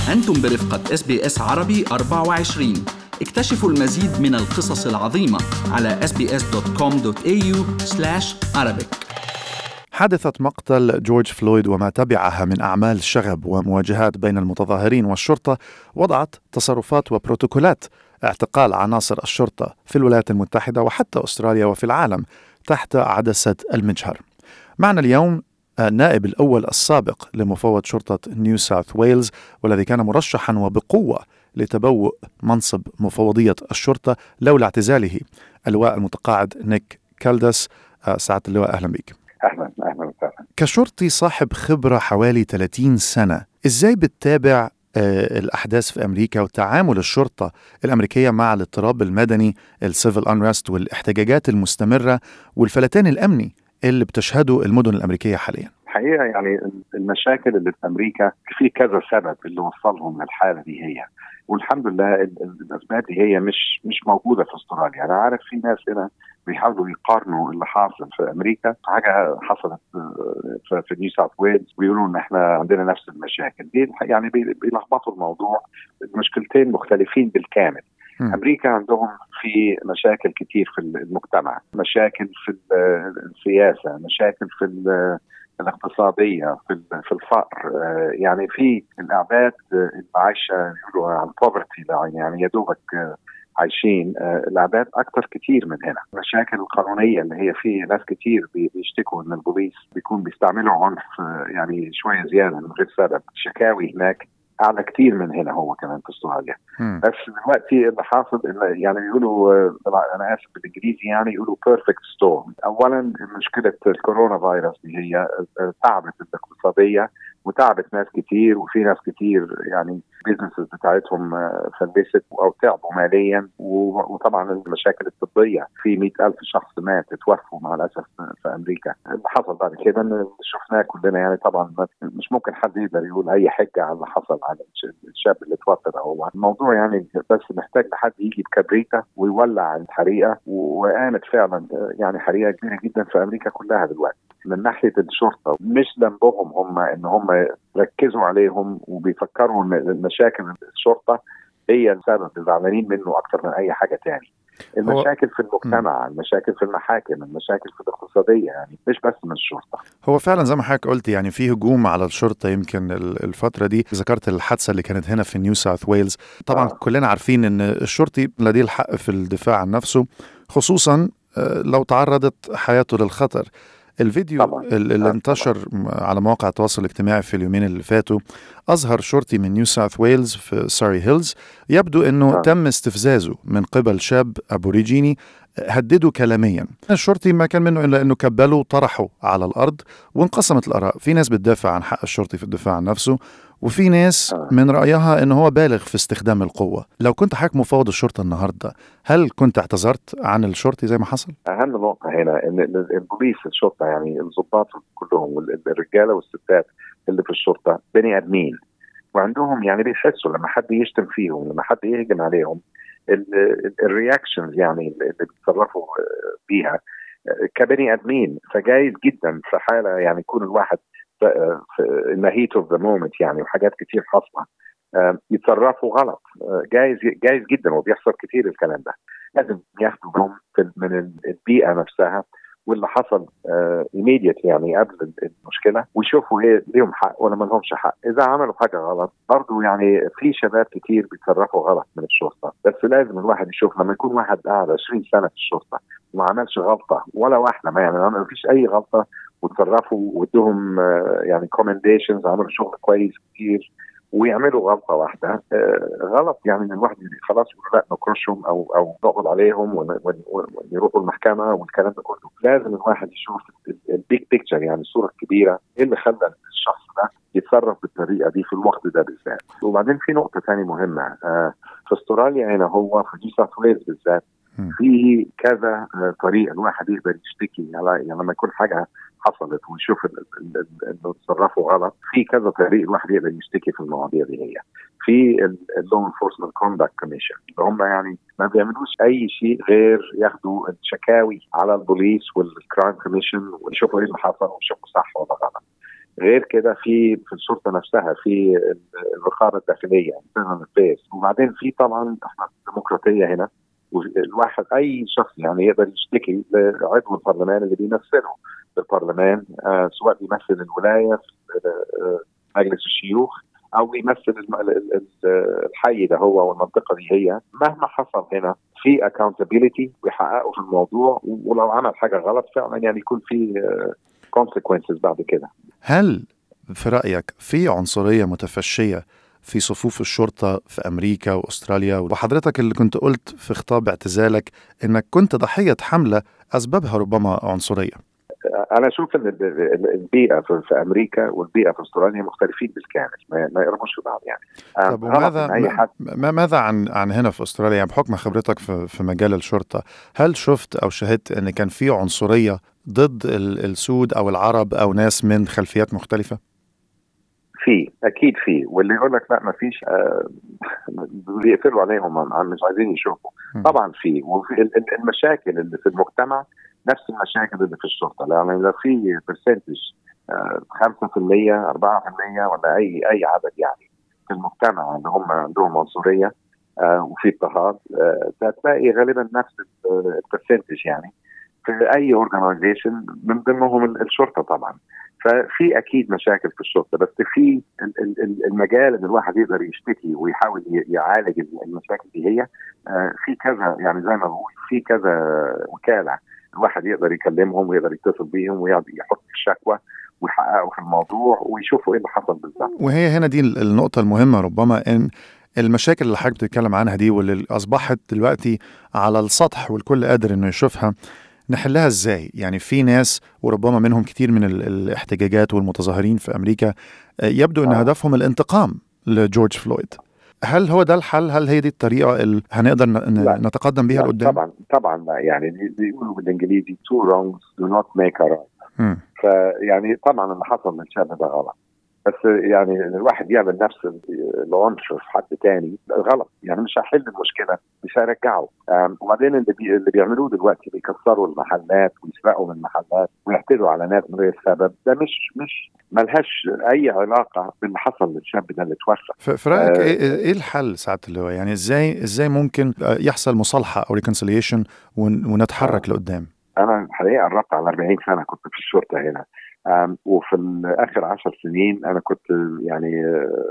أنتم برفقة اس بي اس عربي 24 اكتشفوا المزيد من القصص العظيمة على sbs.com.au arabic حادثة مقتل جورج فلويد وما تبعها من أعمال شغب ومواجهات بين المتظاهرين والشرطة وضعت تصرفات وبروتوكولات اعتقال عناصر الشرطة في الولايات المتحدة وحتى أستراليا وفي العالم تحت عدسة المجهر معنا اليوم النائب الأول السابق لمفوض شرطة نيو ساوث ويلز والذي كان مرشحا وبقوة لتبوء منصب مفوضية الشرطة لولا اعتزاله اللواء المتقاعد نيك كالدس سعادة اللواء أهلا بك اهلا اهلا وسهلا كشرطي صاحب خبرة حوالي 30 سنة ازاي بتتابع آه، الأحداث في أمريكا وتعامل الشرطة الأمريكية مع الاضطراب المدني السيفل أنرست والاحتجاجات المستمرة والفلتان الأمني اللي بتشهده المدن الأمريكية حاليا الحقيقه يعني المشاكل اللي في امريكا في كذا سبب اللي وصلهم للحاله دي هي والحمد لله ال- ال- الاسباب دي هي مش مش موجوده في استراليا انا عارف في ناس هنا بيحاولوا يقارنوا اللي حاصل في امريكا حاجه حصلت آه، في- في نيو ساوث ويلز ويقولوا ان احنا عندنا نفس المشاكل دي الح- يعني بي- بيلخبطوا الموضوع المشكلتين مختلفين بالكامل مم. امريكا عندهم في مشاكل كتير في المجتمع مشاكل في ال- السياسه مشاكل في ال- الاقتصاديه في ال- في الفقر آه، يعني في الاعداد آه، اللي عايشه يقولوا عن بوفرتي يعني يا دوبك آه، عايشين آه، الاعداد اكثر كتير من هنا المشاكل القانونيه اللي هي في ناس كتير بي- بيشتكوا ان البوليس بيكون بيستعملوا عنف آه، يعني شويه زياده من غير سبب شكاوي هناك اعلى كتير من هنا هو كمان في استراليا مم. بس دلوقتي اللي حاصل إن- يعني يقولوا آه، طبعا انا اسف بالانجليزي يعني يقولوا بيرفكت ستورم اولا مشكله الكورونا فيروس دي هي آه، تعبت الاقتصاديه وتعبت ناس كتير وفي ناس كتير يعني بيزنسز بتاعتهم آه، فلست او تعبوا ماليا و- وطبعا المشاكل الطبيه في مئة ألف شخص مات توفوا مع الاسف في امريكا اللي حصل بعد كده ان شفناه كلنا يعني طبعا ما- مش ممكن حد يقدر يقول اي حجه على اللي حصل على الش- الشاب اللي توفى ده هو الموضوع يعني بس محتاج لحد يجي بكبريته ويولع الحريقه و- وقامت فعلا آه، يعني حريقه كبيره جدا في امريكا كلها دلوقتي من ناحيه الشرطه مش ذنبهم هم ان هم ركزوا عليهم وبيفكروا ان مشاكل الشرطه هي السبب اللي زعلانين منه اكثر من اي حاجه تاني المشاكل في المجتمع المشاكل في المحاكم المشاكل في الاقتصاديه يعني مش بس من الشرطه هو فعلا زي ما حضرتك قلت يعني في هجوم على الشرطه يمكن ال- الفتره دي ذكرت الحادثه اللي كانت هنا في نيو ساوث ويلز طبعا آه. آه. كلنا عارفين ان الشرطي لديه الحق في الدفاع عن نفسه خصوصا آه، لو تعرضت حياته للخطر الفيديو طبعاً. ال- اللي آه، انتشر م- على مواقع التواصل الاجتماعي في اليومين اللي فاتوا اظهر شرطي من نيو ساوث ويلز في ساري هيلز يبدو انه آه. تم استفزازه من قبل شاب ابوريجيني هدده كلاميا الشرطي ما كان منه الا انه كبله وطرحه على الارض وانقسمت الاراء في ناس بتدافع عن حق الشرطي في الدفاع عن نفسه وفي ناس آه. من رايها انه هو بالغ في استخدام القوه لو كنت حضرتك مفوض الشرطه النهارده هل كنت اعتذرت عن الشرطي زي ما حصل اهم نقطه هنا ان ال- البوليس الشرطه يعني الضباط كلهم وال- الرجاله والستات اللي في الشرطه بني ادمين وعندهم يعني بيحسوا لما حد يشتم فيهم لما حد يهجم عليهم الرياكشنز يعني اللي بيتصرفوا آه، بيها آه، كبني ادمين فجايز جدا في حاله يعني يكون الواحد ان هيت اوف ذا مومنت يعني وحاجات كتير حاصله آه، يتصرفوا غلط آه، جايز جايز جدا وبيحصل كتير الكلام ده لازم ياخدوا بالهم في- من ال- البيئه نفسها واللي حصل ايميديت يعني قبل المشكله ويشوفوا ايه ليهم حق ولا ما لهمش حق اذا عملوا حاجه غلط برضه يعني في شباب كتير بيتصرفوا غلط من الشرطه بس لازم الواحد يشوف لما يكون واحد قاعد 20 سنه في الشرطه وما عملش غلطه ولا واحده ما يعني ما فيش اي غلطه وتصرفوا وادوهم آه، يعني كومنديشنز عملوا شغل كويس كتير ويعملوا غلطه واحده آه، غلط يعني ان الواحد خلاص يقول لا نكرشهم او او نقبض عليهم ون- ون- ون- ويروحوا المحكمه والكلام ده كله لازم الواحد يشوف البيج بيكتشر يعني الصوره الكبيره ايه اللي خلى الشخص ده يتصرف بالطريقه دي في الوقت ده بالذات وبعدين في نقطه ثانيه مهمه آه، في استراليا هنا هو في نيو ساوث ويلز بالذات مم. في كذا آه، طريقه الواحد يقدر يشتكي على يعني لما يكون حاجه حصلت ويشوف ال- ال- ال- انه تصرفوا غلط في كذا طريق الواحد يقدر يشتكي في المواضيع دي هي في اللو انفورسمنت كوندكت كوميشن اللي هم يعني ما بيعملوش اي شيء غير ياخدوا الشكاوي على البوليس والكرايم كوميشن ويشوفوا ايه اللي حصل ويشوفوا صح ولا غلط غير كده في في الشرطه نفسها في الرقابه الداخليه internal affairs وبعدين في طبعا احنا ديمقراطيه هنا والواحد اي شخص يعني يقدر يشتكي لعضو البرلمان اللي بيمثله بالبرلمان آه سواء بيمثل الولايه في آه مجلس الشيوخ او بيمثل الحي ده هو والمنطقه دي هي مهما حصل هنا في اكاونتابيلتي ويحققوا في الموضوع ولو عمل حاجه غلط فعلا يعني يكون في كونسيكونسز بعد كده هل في رايك في عنصريه متفشيه في صفوف الشرطة في أمريكا وأستراليا وحضرتك اللي كنت قلت في خطاب اعتزالك أنك كنت ضحية حملة أسبابها ربما عنصرية انا اشوف ان البيئه في امريكا والبيئه في استراليا مختلفين بالكامل ما يقربوش في بعض يعني طب وماذا أي حد ما ماذا عن عن هنا في استراليا يعني بحكم خبرتك في في مجال الشرطه هل شفت او شهدت ان كان في عنصريه ضد السود او العرب او ناس من خلفيات مختلفه؟ في اكيد في واللي يقول لك لا ما فيش آه بيقفلوا عليهم مش عايزين يشوفوا طبعا في وفي المشاكل اللي في المجتمع نفس المشاكل اللي في الشرطه يعني لو في برسنتج 5% 4% ولا اي اي عدد يعني في المجتمع اللي هم عندهم عنصريه آه وفي اضطهاد آه هتلاقي غالبا نفس البرسنتج يعني في اي اورجنايزيشن من ضمنهم الشرطه طبعا ففي اكيد مشاكل في الشرطه بس في المجال ان الواحد يقدر يشتكي ويحاول يعالج المشاكل دي هي آه في كذا يعني زي ما بقول في كذا وكاله الواحد يقدر يكلمهم ويقدر يتصل بيهم ويحط الشكوى ويحققوا في الموضوع ويشوفوا ايه اللي حصل بالظبط. وهي هنا دي النقطة المهمة ربما ان المشاكل اللي حضرتك بتتكلم عنها دي واللي اصبحت دلوقتي على السطح والكل قادر انه يشوفها نحلها ازاي؟ يعني في ناس وربما منهم كتير من الاحتجاجات والمتظاهرين في امريكا يبدو ان آه. هدفهم الانتقام لجورج فلويد. هل هو ده الحل؟ هل هي دي الطريقه اللي هنقدر لا. نتقدم بيها لقدام؟ طبعا طبعا لا يعني بيقولوا بالانجليزي two wrongs do not make a right. فيعني طبعا اللي حصل للشاب ده غلط. بس يعني الواحد يعمل نفس العنف في حد تاني غلط يعني مش هيحل المشكله مش هيرجعه وبعدين اللي, بي اللي بيعملوه دلوقتي بيكسروا المحلات ويسرقوا من المحلات ويعتدوا على ناس من غير سبب ده مش مش ملهاش اي علاقه باللي حصل للشاب ده اللي توفى في رايك آه ايه الحل ساعه اللواء يعني ازاي ازاي ممكن يحصل مصالحه او ريكونسيليشن ونتحرك آه. لقدام انا الحقيقه قربت على 40 سنه كنت في الشرطه هنا وفي اخر عشر سنين انا كنت يعني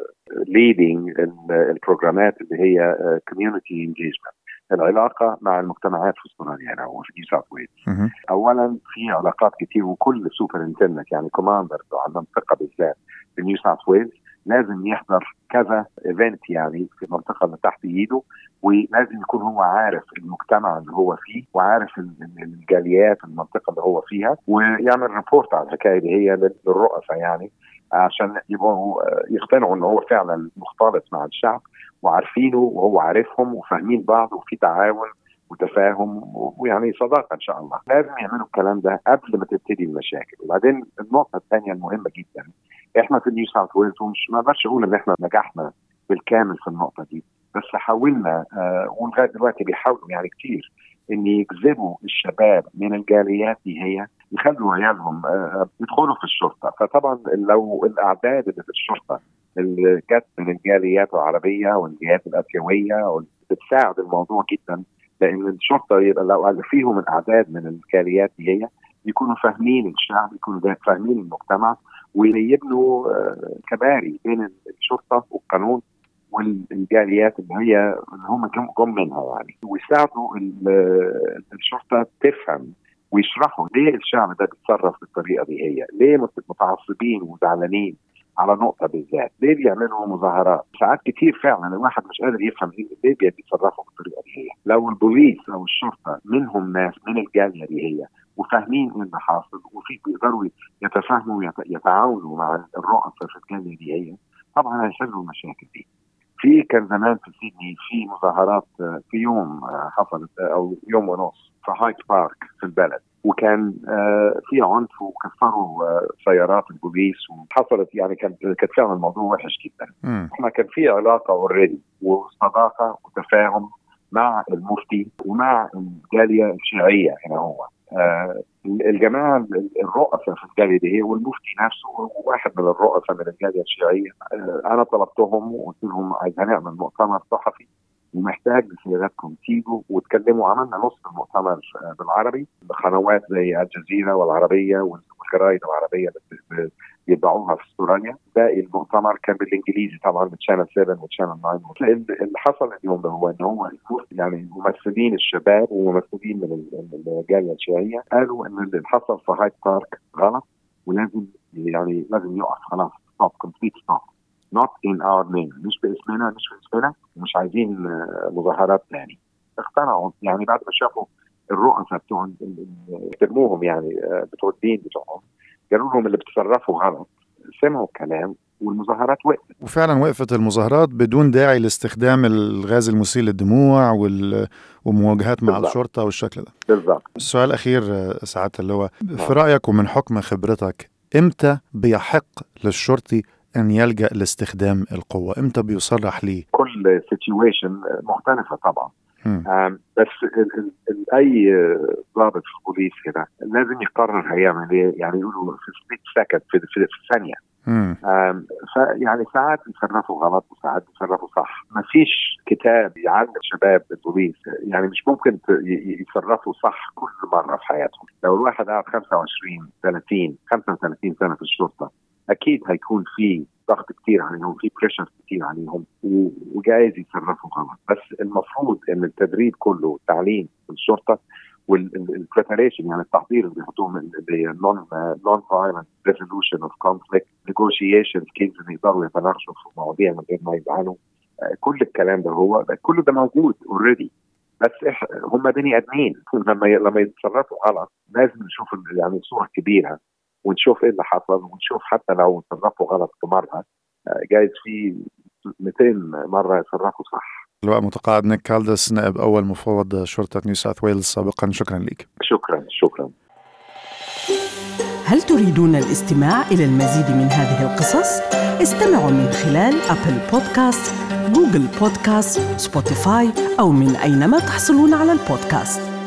ليدنج البروجرامات اللي هي كوميونتي انجيجمنت العلاقه مع المجتمعات في استراليا هنا وفي نيو ساوث ويلز اولا في علاقات كتير وكل سوبر انتنت يعني كوماندر على المنطقه بالذات في نيو ساوث ويلز لازم يحضر كذا ايفنت يعني في المنطقه اللي تحت ايده ولازم يكون هو عارف المجتمع اللي هو فيه وعارف الجاليات المنطقه اللي هو فيها ويعمل ريبورت على الحكايه دي هي للرؤساء يعني عشان يبقوا يقتنعوا ان هو فعلا مختلط مع الشعب وعارفينه وهو عارفهم وفاهمين بعض وفي تعاون وتفاهم ويعني صداقه ان شاء الله لازم يعملوا الكلام ده قبل ما تبتدي المشاكل وبعدين النقطه الثانيه المهمه جدا احنا في نيو ساوث ويلز ومش ما اقدرش اقول ان احنا نجحنا بالكامل في النقطه دي بس حاولنا آه ولغايه دلوقتي بيحاولوا يعني كتير ان يجذبوا الشباب من الجاليات دي هي يخلوا عيالهم آه يدخلوا في الشرطه فطبعا لو الاعداد اللي في الشرطه اللي جت من الجاليات العربيه والجاليات الاسيويه بتساعد الموضوع جدا لان الشرطه يبقى لو فيهم الاعداد من الجاليات دي هي يكونوا فاهمين الشعب يكونوا فاهمين المجتمع ويبنوا آه كباري بين الشرطه والقانون والجاليات اللي هي اللي هم جم منها يعني ويساعدوا الشرطه تفهم ويشرحوا ليه الشعب ده بيتصرف بالطريقه دي هي ليه متعصبين وزعلانين على نقطه بالذات ليه بيعملوا مظاهرات ساعات كتير فعلا الواحد مش قادر يفهم ليه بيتصرفوا بالطريقه دي هي لو البوليس او الشرطه منهم ناس من الجاليه دي هي وفاهمين ايه اللي حاصل وفي بيقدروا يتفاهموا ويتعاونوا مع الرؤساء في الجاليه دي هي طبعا هيحلوا المشاكل دي في كان زمان في سيدني في مظاهرات في يوم حصلت او يوم ونص في هايت بارك في البلد وكان في عنف وكسروا سيارات البوليس وحصلت يعني كان كان فعلا الموضوع وحش جدا احنا كان في علاقه اوريدي وصداقه وتفاهم مع المفتي ومع الجاليه الشيعيه هنا هو الجماعه الرؤساء في الجاليه دي هي والمفتي نفسه وواحد من الرؤساء من الجاليه الشيعيه انا طلبتهم وقلت لهم عايز هنعمل مؤتمر صحفي ومحتاج بسيادتكم تيجوا وتكلموا عملنا نص المؤتمر بالعربي بقنوات زي الجزيره والعربيه والجرايد العربيه اللي بيتبعوها في استراليا باقي المؤتمر كان بالانجليزي طبعا بتشانل 7 وتشانل 9 اللي حصل اليوم ده هو ان هو يعني ممثلين الشباب وممثلين من الجاليه الشيعيه قالوا ان اللي حصل في هايد بارك غلط ولازم يعني لازم يقف خلاص ستوب كومبليت ستوب not in our name مش باسمنا مش باسمنا ومش عايزين مظاهرات ثاني اقتنعوا يعني بعد ما شافوا الرؤساء بتوع احترموهم يعني بتوع الدين بتوعهم قالوا لهم اللي بتصرفوا غلط سمعوا الكلام والمظاهرات وقفت وفعلا وقفت المظاهرات بدون داعي لاستخدام الغاز المسيل للدموع وال... ومواجهات مع بالضبط. الشرطه والشكل ده بالضبط السؤال الاخير سعاده اللواء في رايك ومن حكم خبرتك امتى بيحق للشرطي ان يلجا لاستخدام القوه امتى بيصرح ليه كل سيتويشن مختلفه طبعا بس ال ال ال اي ضابط في البوليس هنا لازم يقرر هيعمل ايه يعني يقولوا في سبيت سكند في, في, في ثانيه فيعني ساعات يتصرفوا غلط وساعات يتصرفوا صح ما فيش كتاب يعلم شباب البوليس يعني مش ممكن يتصرفوا صح كل مره في حياتهم لو الواحد قاعد 25 30 35 سنه في الشرطه اكيد هيكون في ضغط كتير عليهم في بريشر كتير عليهم وجايز يتصرفوا غلط بس المفروض ان التدريب كله والتعليم في الشرطه والبريباريشن يعني التحضير اللي بيحطوهم نون نون فايلنت ريزولوشن اوف كونفليكت نيغوشيشن كيف يقدروا يتناقشوا في مواضيع من غير ما يزعلوا كل الكلام ده هو كله ده موجود اوريدي بس هم بني ادمين لما لما يتصرفوا غلط لازم نشوف يعني الصوره الكبيره ونشوف ايه اللي حصل ونشوف حتى لو تصرفوا غلط في مره جايز في 200 مره يتصرفوا صح اللواء متقاعد نيك كالدس نائب اول مفوض شرطه نيو ساوث ويلز سابقا شكرا لك شكرا شكرا هل تريدون الاستماع الى المزيد من هذه القصص استمعوا من خلال ابل بودكاست جوجل بودكاست سبوتيفاي او من اينما تحصلون على البودكاست